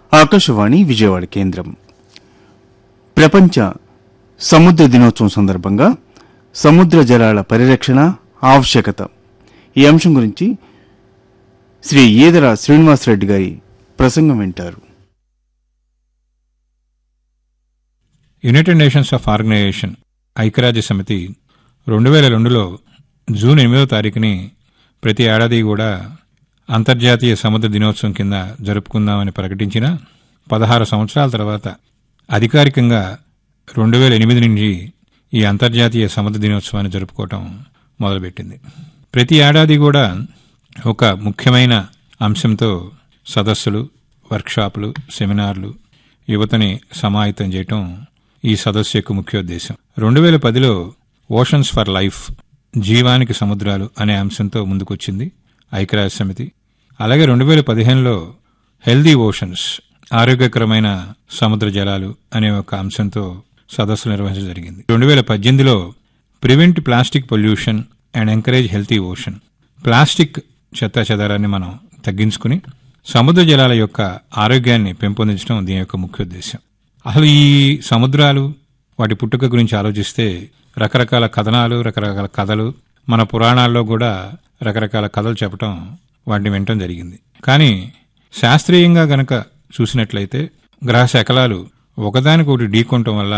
ఆకాశవాణి విజయవాడ కేంద్రం ప్రపంచ సముద్ర దినోత్సవం సందర్భంగా సముద్ర జలాల పరిరక్షణ ఆవశ్యకత ఈ అంశం గురించి శ్రీ ఈదర శ్రీనివాసరెడ్డి గారి ప్రసంగం వింటారు యునైటెడ్ నేషన్స్ ఆఫ్ ఆర్గనైజేషన్ ఐక్యరాజ్య సమితి రెండు వేల రెండులో జూన్ ఎనిమిదో తారీఖుని ప్రతి ఏడాది కూడా అంతర్జాతీయ సముద్ర దినోత్సవం కింద జరుపుకుందామని ప్రకటించిన పదహారు సంవత్సరాల తర్వాత అధికారికంగా రెండు వేల ఎనిమిది నుంచి ఈ అంతర్జాతీయ సముద్ర దినోత్సవాన్ని జరుపుకోవటం మొదలుపెట్టింది ప్రతి ఏడాది కూడా ఒక ముఖ్యమైన అంశంతో సదస్సులు వర్క్షాపులు సెమినార్లు యువతని సమాహితం చేయటం ఈ సదస్సు యొక్క ముఖ్యోద్దేశం రెండు వేల పదిలో ఓషన్స్ ఫర్ లైఫ్ జీవానికి సముద్రాలు అనే అంశంతో ముందుకొచ్చింది ఐక్యరాజ్య సమితి అలాగే రెండు వేల పదిహేనులో హెల్దీ ఓషన్స్ ఆరోగ్యకరమైన సముద్ర జలాలు అనే ఒక అంశంతో సదస్సు నిర్వహించడం జరిగింది రెండు వేల పద్దెనిమిదిలో prevent plastic pollution and encourage healthy ocean plastic చెత్త చెదారాన్ని మనం తగ్గించుకుని సముద్ర జలాల యొక్క ఆరోగ్యాన్ని పెంపొందించడం దీని యొక్క ముఖ్యోద్దేశం అసలు ఈ సముద్రాలు వాటి పుట్టుక గురించి ఆలోచిస్తే రకరకాల కథనాలు రకరకాల కథలు మన పురాణాల్లో కూడా రకరకాల కథలు చెప్పటం వాటిని వినటం జరిగింది కానీ శాస్త్రీయంగా గనక చూసినట్లయితే గ్రహ శకలాలు ఒకదానికొకటి ఢీకొనటం వల్ల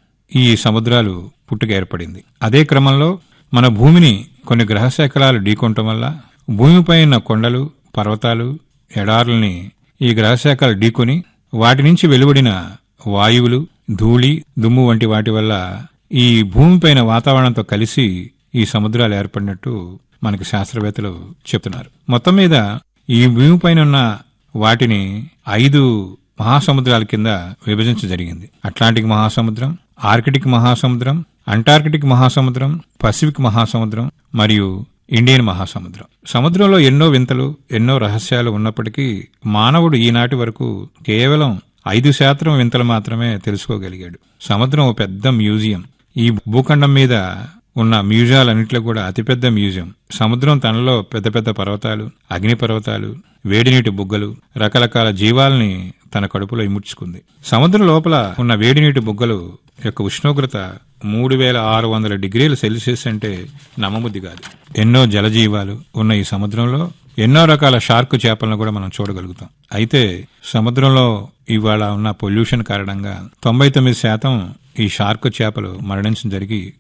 ఈ సముద్రాలు పుట్టుక ఏర్పడింది అదే క్రమంలో మన భూమిని కొన్ని గ్రహ శకలాలు ఢీకొనటం వల్ల భూమిపై ఉన్న కొండలు పర్వతాలు ఎడారుల్ని ఈ గ్రహశాఖలు ఢీకొని వాటి నుంచి వెలువడిన వాయువులు ధూళి దుమ్ము వంటి వాటి వల్ల ఈ భూమిపైన వాతావరణంతో కలిసి ఈ సముద్రాలు ఏర్పడినట్టు మనకి శాస్త్రవేత్తలు చెప్తున్నారు మొత్తం మీద ఈ భూమిపైన ఉన్న వాటిని ఐదు మహాసముద్రాల కింద విభజించ జరిగింది అట్లాంటిక్ మహాసముద్రం ఆర్కిటిక్ మహాసముద్రం అంటార్కిటిక్ మహాసముద్రం పసిఫిక్ మహాసముద్రం మరియు ఇండియన్ మహాసముద్రం సముద్రంలో ఎన్నో వింతలు ఎన్నో రహస్యాలు ఉన్నప్పటికీ మానవుడు ఈనాటి వరకు కేవలం ఐదు శాతం వింతలు మాత్రమే తెలుసుకోగలిగాడు సముద్రం ఒక పెద్ద మ్యూజియం ఈ భూఖండం మీద ఉన్న మ్యూజియాలన్నింటిలో కూడా అతిపెద్ద మ్యూజియం సముద్రం తనలో పెద్ద పెద్ద పర్వతాలు అగ్ని పర్వతాలు వేడినీటి బుగ్గలు రకరకాల జీవాల్ని తన కడుపులో ఇముడ్చుకుంది సముద్రం లోపల ఉన్న వేడినీటి బుగ్గలు యొక్క ఉష్ణోగ్రత మూడు వేల ఆరు వందల డిగ్రీల సెల్సియస్ అంటే నమ్మబుద్ధి కాదు ఎన్నో జలజీవాలు ఉన్న ఈ సముద్రంలో ఎన్నో రకాల షార్క్ చేపలను కూడా మనం చూడగలుగుతాం అయితే సముద్రంలో ఇవాళ ఉన్న పొల్యూషన్ కారణంగా తొంభై తొమ్మిది శాతం ఈ షార్క్ చేపలు మరణించడం జరిగి